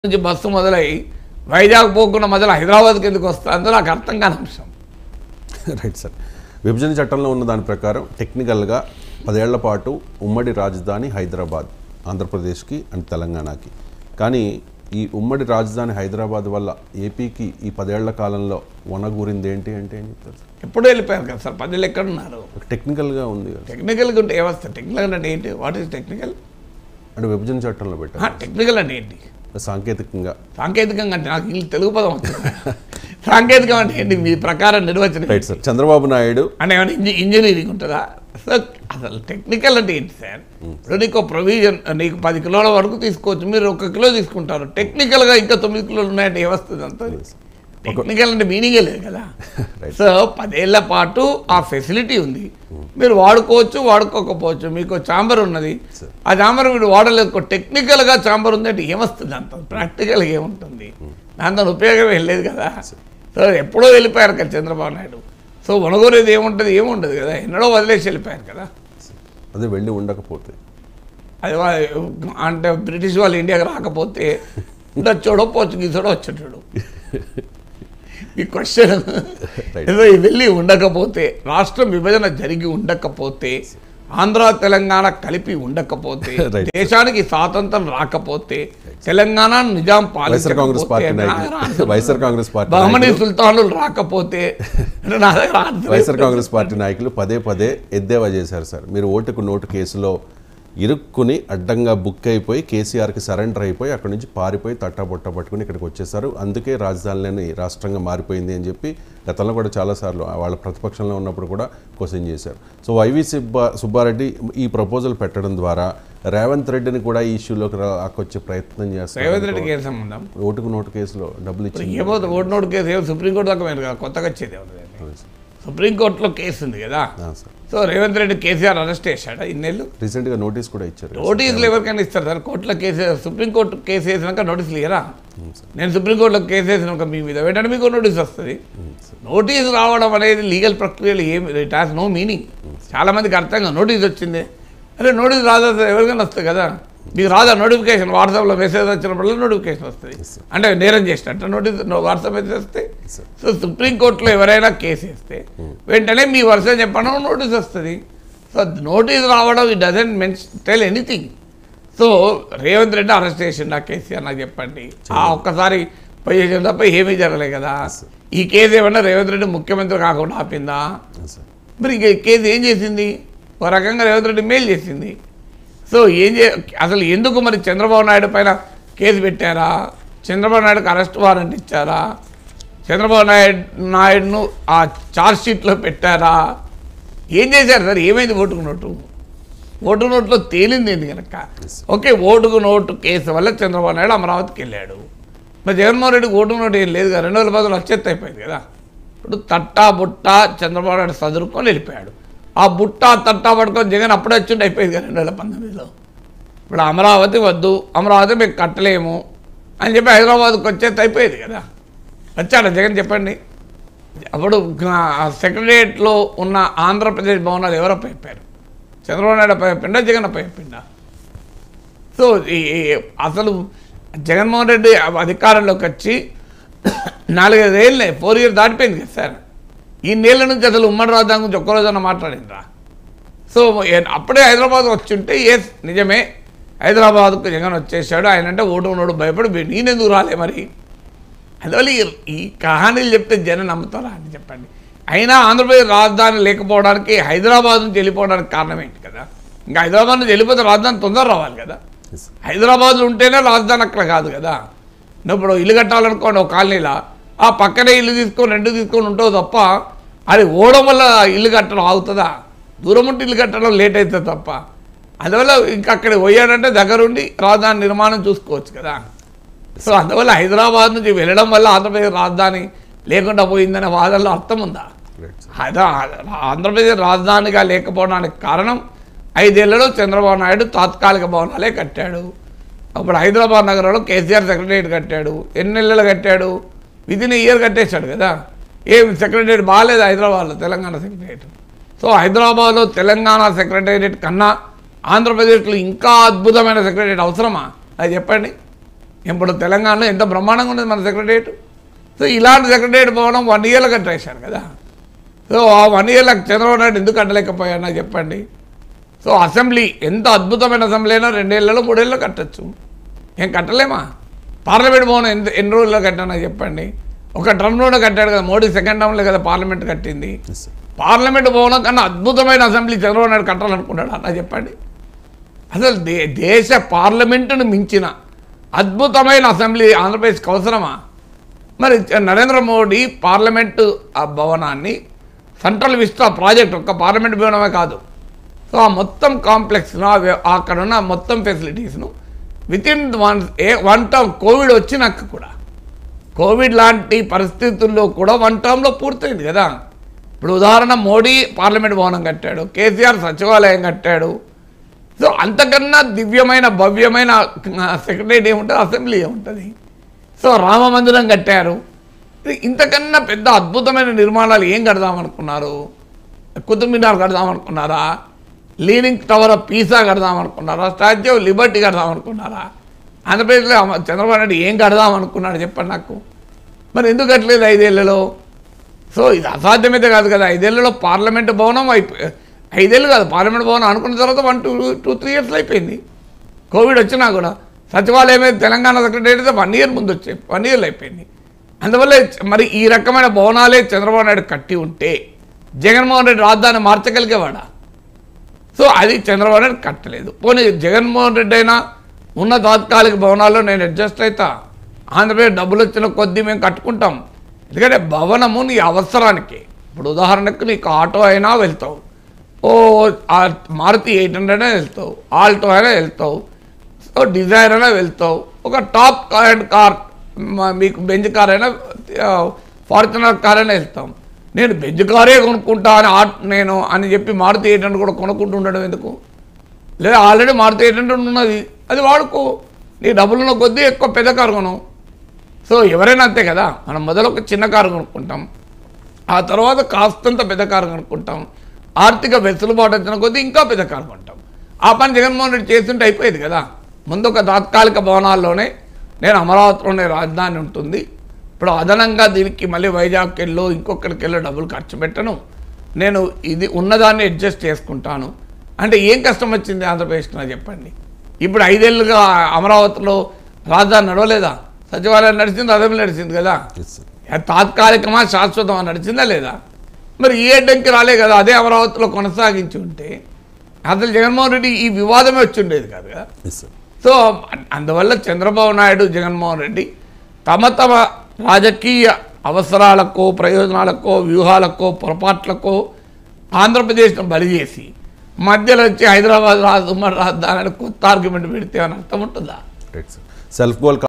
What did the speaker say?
నుంచి బస్సు మొదలై వైజాగ్ పోకుండా మొదలు హైదరాబాద్కి ఎందుకు వస్తుందో నాకు అర్థం కాని అంశం రైట్ సార్ విభజన చట్టంలో ఉన్న దాని ప్రకారం టెక్నికల్గా పదేళ్ల పాటు ఉమ్మడి రాజధాని హైదరాబాద్ ఆంధ్రప్రదేశ్కి అండ్ తెలంగాణకి కానీ ఈ ఉమ్మడి రాజధాని హైదరాబాద్ వల్ల ఏపీకి ఈ పదేళ్ల కాలంలో వనగూరింది ఏంటి అంటే ఏం చెప్తారు సార్ ఎప్పుడూ వెళ్ళిపోయారు కదా సార్ పదేళ్ళు ఎక్కడ ఉన్నారు ఒక టెక్నికల్గా ఉంది కదా టెక్నికల్గా ఉంటే ఏమొస్తుంది టెక్నికల్ అంటే ఏంటి వాట్ ఈస్ టెక్నికల్ అంటే విభజన చట్టంలో పెట్టారు టెక్నికల్ అంటే ఏంటి సాంకేతికంగా సాంకేతికంగా అంటే నాకు ఇంగ్లీష్ తెలుగు పదం వచ్చింది సాంకేతికం అంటే ఏంటి మీ ప్రకారం నిర్వచనం రైట్ సార్ చంద్రబాబు నాయుడు అంటే ఏమైనా ఇంజ ఇంజనీరింగ్ ఉంటుందా సో అసలు టెక్నికల్ అంటే ఏంటి సార్ ఇప్పుడు నీకు ప్రొవిజన్ నీకు పది కిలోల వరకు తీసుకోవచ్చు మీరు ఒక కిలో తీసుకుంటారు టెక్నికల్గా ఇంకా తొమ్మిది కిలోలు ఉన్నాయంటే ఏమొస్తుంది అంత టెక్నికల్ అంటే మీనింగే లేదు కదా Right. సో పదేళ్ల పాటు ఆ ఫెసిలిటీ ఉంది మీరు వాడుకోవచ్చు వాడుకోకపోవచ్చు మీకు చాంబర్ ఉన్నది ఆ చాంబర్ మీరు వాడలేదు టెక్నికల్గా చాంబర్ ఉంది అంటే ఏమొస్తుంది అంత ప్రాక్టికల్గా ఏముంటుంది దాంతో ఉపయోగం వెళ్ళలేదు కదా సో ఎప్పుడో వెళ్ళిపోయారు కదా చంద్రబాబు నాయుడు సో వనగోరేది ఏముంటుంది ఏముండదు కదా ఎన్నడో వదిలేసి వెళ్ళిపోయారు కదా అదే వెళ్ళి ఉండకపోతే అది వా- అంటే బ్రిటిష్ వాళ్ళు ఇండియాకి రాకపోతే డచ్చోడో పోర్చుగీసోడో వచ్చేటాడు ఈ క్వశ్చన్ Right. ఏదో ఈ వెళ్ళి ఉండకపోతే రాష్ట్రం విభజన జరిగి ఉండకపోతే ఆంధ్ర తెలంగాణ కలిపి ఉండకపోతే Right. దేశానికి స్వాతంత్రం రాకపోతే తెలంగాణ నిజాం వైఎస్ఆర్ కాంగ్రెస్ పార్టీ నాయకులు పాలించకపోతే వైఎస్ఆర్ కాంగ్రెస్ పార్టీ బహమనీ నాయకులు సుల్తానులు రాకపోతే అంటే నా దగ్గర answer వైఎస్ఆర్ లేదు. కాంగ్రెస్ పార్టీ నాయకులు పదే పదే ఎద్దేవా చేశారు సార్ మీరు ఓటుకు నోటు కేసులో ఇరుక్కుని అడ్డంగా బుక్ అయిపోయి కేసీఆర్కి సరెండర్ అయిపోయి అక్కడి నుంచి పారిపోయి తట్టాబొట్ట పట్టుకుని ఇక్కడికి వచ్చేసారు అందుకే రాజధానిలోని రాష్ట్రంగా మారిపోయింది అని చెప్పి గతంలో కూడా చాలాసార్లు వాళ్ళ ప్రతిపక్షంలో ఉన్నప్పుడు కూడా క్వశ్చన్ చేశారు సో వైవి సుబ్బా సుబ్బారెడ్డి ఈ ప్రపోజల్ పెట్టడం ద్వారా రేవంత్ రెడ్డిని కూడా ఈ ఇష్యూలోకి రాకొచ్చే ప్రయత్నం రేవంత్ చేస్తారు రెడ్డికి ఏం సంబంధం ఓటుకు నోటు కేసులో డబ్బులు ఇచ్చి ఏమవుతుంది ఓటు నోటు కేసు ఏమో సుప్రీంకోర్టు దాకా పోయింది కదా కొత్తగా వచ్చేది ఎవరు సుప్రీంకోర్టులో కేసు ఉంది కదా sir so Revanth Reddy KCR arrest చేశాడా ఇన్నేళ్ళు రీసెంట్గా నోటీస్ కూడా ఇచ్చారు నోటీసులు ఎవరికైనా ఇస్తారు సార్ కోర్టులో కేసు సుప్రీంకోర్టు కేసు వేసినాక నోటీసులు ఇయ్యరా నేను సుప్రీంకోర్టులో కేసు వేసినాక మీ మీద వెంటనే మీకు నోటీస్ వస్తుంది నోటీస్ రావడం అనేది లీగల్ ప్రక్రియలు ఏమి ఇట్ హాస్ నో మీనింగ్ చాలా మందికి అర్థంగా నోటీస్ వచ్చింది అరే నోటీస్ రాదా సార్ ఎవరికైనా వస్తుంది కదా మీకు రాదా నోటిఫికేషన్ వాట్సాప్లో మెసేజ్ వచ్చినప్పుడల్లా నోటిఫికేషన్ వస్తుంది అంటే నేరం చేసినట్టు నోటీస్ వాట్సాప్ మెసేజ్ వస్తే సో సుప్రీంకోర్టులో ఎవరైనా కేసు వేస్తే వెంటనే మీ వర్షం చెప్పడం నోటీస్ వస్తుంది సో నోటీస్ రావడం it doesn't means tell anything so Revanth Reddy arrest చేసిండు ఆ కేసీఆర్ నాకు చెప్పండి ఆ ఒక్కసారి పోయి చేసిన తప్ప ఏమీ జరగలే కదా ఈ కేసు ఏమన్నా రేవంత్ రెడ్డి ముఖ్యమంత్రి కాకుండా ఆపిందా సార్ మరి ఈ కేసు ఏం చేసింది ఒక రకంగా రేవంత్ రెడ్డి మేలు చేసింది సో ఏం చే అసలు ఎందుకు మరి చంద్రబాబు నాయుడు పైన కేసు పెట్టారా చంద్రబాబు నాయుడుకి అరెస్ట్ వారెంట్ ఇచ్చారా చంద్రబాబు నాయుడు నాయుడును ఆ ఛార్జ్ షీట్లో పెట్టారా ఏం చేశారు సార్ ఏమైంది ఓటుకు నోటు ఓటు నోట్లో తేలింది ఏంది కనుక ఓకే ఓటుకు నోటు కేసు వల్ల చంద్రబాబు నాయుడు అమరావతికి వెళ్ళాడు మరి జగన్మోహన్ రెడ్డికి ఓటు నోటు ఏం లేదు కదా రెండు వేల పదవులు వచ్చేత్త అయిపోయింది కదా ఇప్పుడు తట్టా బుట్ట చంద్రబాబు నాయుడు చదువుకొని వెళ్ళిపోయాడు ఆ బుట్ట తట్టా పట్టుకొని జగన్ అప్పుడే వచ్చిండి అయిపోయింది కదా రెండు వేల పంతొమ్మిదిలో ఇప్పుడు అమరావతి వద్దు అమరావతి మేము కట్టలేము అని చెప్పి హైదరాబాద్కి వచ్చేది అయిపోయేది కదా వచ్చాడా జగన్ చెప్పండి అప్పుడు సెక్రటరియట్లో ఉన్న ఆంధ్రప్రదేశ్ భవనాలు ఎవరు అప్పచెప్పారు చంద్రబాబు నాయుడు అప్పచెప్పిండా జగన్ అప్పచెప్పిండా సో ఈ ఈ- అసలు జగన్మోహన్ రెడ్డి అధికారంలోకి వచ్చి నాలుగైదు ఏళ్ళే ఫోర్ ఇయర్ దాటిపోయింది కదా సార్ ఈ నీళ్ళ నుంచి అసలు ఉమ్మడి రాజధాని గురించి ఒక్కరోజన్నా మాట్లాడిండ్రా సో ఏ- అప్పుడే హైదరాబాద్ వచ్చి ఉంటే ఎస్ నిజమే హైదరాబాద్కు జగన్ వచ్చేసాడు ఆయన అంటే ఓటు నోడు భయపడి "బే- నేనెందుకు రాలే మరి అందువల్ల ఈ- ఈ కహానీలు చెప్తే జనం నమ్ముతారా అని చెప్పండి అయినా ఆంధ్రప్రదేశ్ రాజధాని లేకపోవడానికి హైదరాబాద్ నుంచి వెళ్ళిపోవడానికి కారణం ఏంటి కదా ఇంకా హైదరాబాద్ నుంచి వెళ్ళిపోతే రాజధాని తొందర రావాలి కదా Yes. హైదరాబాద్లో ఉంటేనే రాజధాని అక్కడ కాదు కదా నువ్వు ఇప్పుడు ఇల్లు కట్టాలనుకోండి ఒక కాలనీలో ఆ పక్కనే ఇల్లు తీసుకొని రెండు తీసుకొని ఉంటావు తప్ప అది ఓడడం వల్ల ఇల్లు కట్టడం ఆగుతుందా దూరం ఉంటే ఇల్లు కట్టడం లేట్ అవుతుంది తప్ప అందువల్ల ఇంకా అక్కడ పోయాడంటే దగ్గరుండి రాజధాని నిర్మాణం చూసుకోవచ్చు కదా సో అందువల్ల హైదరాబాద్ నుంచి వెళ్ళడం వల్ల ఆంధ్రప్రదేశ్ రాజధాని లేకుండా పోయిందనే వాదనలో అర్థం ఉందా రైట్ సార్ హైదరా ఆంధ్రప్రదేశ్ రాజధానిగా లేకపోవడానికి కారణం ఐదేళ్లలో చంద్రబాబు నాయుడు తాత్కాలిక భవనాలే కట్టాడు అప్పుడు హైదరాబాద్ నగరంలో కేసీఆర్ సెక్రటరియట్ కట్టాడు ఎన్ని నెలలు కట్టాడు విదిన్ ఇయర్ కట్టేశాడు కదా ఏం సెక్రటరియట్ బాగాలేదు హైదరాబాద్లో తెలంగాణ సెక్రటరియట్ సో హైదరాబాద్లో తెలంగాణ సెక్రటేరియట్ కన్నా ఆంధ్రప్రదేశ్లో ఇంకా అద్భుతమైన సెక్రటేరియట్ అవసరమా అది చెప్పండి ఇప్పుడు తెలంగాణలో ఎంత బ్రహ్మాండంగా ఉండేది మన సెక్రటరియట్ సో ఇలాంటి సెక్రటరియట్ భవనం వన్ ఇయర్లో కట్టేశారు కదా సో ఆ వన్ ఇయర్లో చంద్రబాబు నాయుడు ఎందుకు కట్టలేకపోయారు నాకు చెప్పండి సో అసెంబ్లీ ఎంత అద్భుతమైన అసెంబ్లీ అయినా రెండేళ్లలో మూడేళ్ళలో కట్టచ్చు ఏం కట్టలేమా పార్లమెంట్ భవనం ఎంత ఎన్ని రోజుల్లో కట్టానో చెప్పండి ఒక టర్మ్లోనే కట్టాడు కదా మోడీ సెకండ్ టర్మ్లో కదా పార్లమెంట్ కట్టింది ఎస్ సార్ పార్లమెంట్ భవనం కన్నా అద్భుతమైన అసెంబ్లీ చంద్రబాబు నాయుడు కట్టాలనుకున్నాడు అన్న చెప్పండి అసలు దే దేశ పార్లమెంటును మించిన అద్భుతమైన అసెంబ్లీ ఆంధ్రప్రదేశ్కి అవసరమా మరి చ- నరేంద్ర మోడీ పార్లమెంటు ఆ భవనాన్ని సెంట్రల్ విస్టా ప్రాజెక్ట్ ఒక్క పార్లమెంట్ భవనమే కాదు సో ఆ మొత్తం కాంప్లెక్స్ను ఆ వ్య- అక్కడ ఉన్న మొత్తం ఫెసిలిటీస్ను with in one a one term covid వచ్చినాక కూడా కోవిడ్ లాంటి పరిస్థితుల్లో కూడా వన్ టర్మ్లో పూర్తయింది కదా ఇప్పుడు ఉదాహరణ మోడీ పార్లమెంట్ భవనం కట్టాడు కేసీఆర్ సచివాలయం కట్టాడు సో అంతకన్నా దివ్యమైన భవ్యమైన సెక్రటరీ ఏముంటుంది అసెంబ్లీ ఏముంటుంది సో రామ మందిరం కట్టారు ఇది ఇంతకన్నా పెద్ద అద్భుతమైన నిర్మాణాలు ఏం కడదామనుకున్నారు కుతుబ్ మినార్ కడదామనుకున్నారా లీనింగ్ టవర్ ఆఫ్ పీసా కడదామనుకున్నారా స్టాచ్యూ ఆఫ్ లిబర్టీ కడదామనుకున్నారా ఆంధ్రప్రదేశ్లో అమ- చంద్రబాబు నాయుడు ఏం కడదామనుకున్నాడు చెప్పండి నాకు మరి ఎందుకు కట్టలేదు ఐదేళ్లలో సో ఇది అసాధ్యమైతే కాదు కదా ఐదేళ్లలో పార్లమెంట్ భవనం అయిపోయి ఐదేళ్ళు కాదు పార్లమెంట్ భవనం అనుకున్న తర్వాత వన్ టూ టూ త్రీ ఇయర్స్లో అయిపోయింది కోవిడ్ వచ్చినా కూడా సచివాలయం మీద తెలంగాణ సెక్రటరీ అయితే వన్ ఇయర్ ముందు వచ్చే వన్ ఇయర్లో అయిపోయింది అందువల్ల మరి ఈ రకమైన భవనాలే చంద్రబాబు నాయుడు కట్టి ఉంటే జగన్మోహన్ రెడ్డి రాజధాని మార్చగలిగేవాడా సో అది చంద్రబాబు నాయుడు కట్టలేదు పోనీ జగన్మోహన్ రెడ్డి అయినా ఉన్న తాత్కాలిక భవనాల్లో నేను అడ్జస్ట్ అవుతా ఆంధ్రప్రదేశ్ డబ్బులు వచ్చిన కొద్దీ మేము కట్టుకుంటాం ఎందుకంటే భవనము నీ అవసరానికి ఇప్పుడు ఉదాహరణకు నీకు ఆటో అయినా వెళ్తావు ఓ ఆ మారుతి ఎయిట్ హండ్రెడ్ అయినా వెళ్తావు ఆల్టో అయినా వెళ్తావు సో డిజైర్ అయినా వెళ్తావు ఒక టాప్ అండ్ కార్ మ- మీకు బెంజ్ కార్ అయినా ఫార్చునర్ కార్ అయినా వెళ్తాం నేను బెంజ్ కారే కొనుక్కుంటా అని ఆట్ నేను అని చెప్పి మారుతి ఎయిట్ హండ్రెడ్ కూడా కొనుక్కుంటూ ఉండడం ఎందుకు లేదా ఆల్రెడీ మారుతి ఎయిట్ హండ్రెడ్ ఉన్నది అది వాడుకో నీ డబ్బులున్న కొద్దీ ఎక్కువ పెద్ద కారు కొను సో ఎవరైనా అంతే కదా మనం మొదలు ఒక చిన్న కారు కొనుక్కుంటాం ఆ తర్వాత కాస్తంత పెద్ద కారు కొనుక్కుంటాం ఆర్థిక వెసులుబాటు వచ్చిన కొద్దీ ఇంకా పెద్ద కారు కొంటాం ఆ పని జగన్మోహన్ రెడ్డి చేస్తుంటే అయిపోయేది కదా ముందు ఒక తాత్కాలిక భవనాల్లోనే నేను అమరావతిలోనే రాజధాని ఉంటుంది ఇప్పుడు అదనంగా దీనికి మళ్ళీ వైజాగ్కి వెళ్ళు ఇంకొకరికి వెళ్ళి డబ్బులు ఖర్చు పెట్టను నేను ఇది ఉన్నదాన్ని అడ్జస్ట్ చేసుకుంటాను అంటే ఏం కష్టం వచ్చింది ఆంధ్రప్రదేశ్కి నాకు చెప్పండి ఇప్పుడు ఐదేళ్ళుగా అమరావతిలో రాజధాని నడవలేదా సచివాలయం నడిచింది అదెం నడిచింది కదా ఎస్ సార్ అది తాత్కాలికమా శాశ్వతమా నడిచిందా లేదా మరి ఈ అడ్డంకి రాలే కదా అదే అమరావతిలో కొనసాగించి ఉంటే అసలు జగన్మోహన్ రెడ్డి ఈ వివాదమే వచ్చి ఉండేది కాదు కదా ఎస్ సార్ సో అ- అందువల్ల చంద్రబాబు నాయుడు జగన్మోహన్ రెడ్డి తమ తమ రాజకీయ అవసరాలకో ప్రయోజనాలకో వ్యూహాలకో పొరపాట్లకో ఆంధ్రప్రదేశ్ను బలి చేసి మధ్యలో వచ్చి హైదరాబాద్ రాజు ఉమ్మడి రాజధాని అని కొత్త ఆర్గ్యుమెంట్ పెడితే అని అర్థం ఉంటుందా రైట్ సార్ సెల్ఫ్ గోల్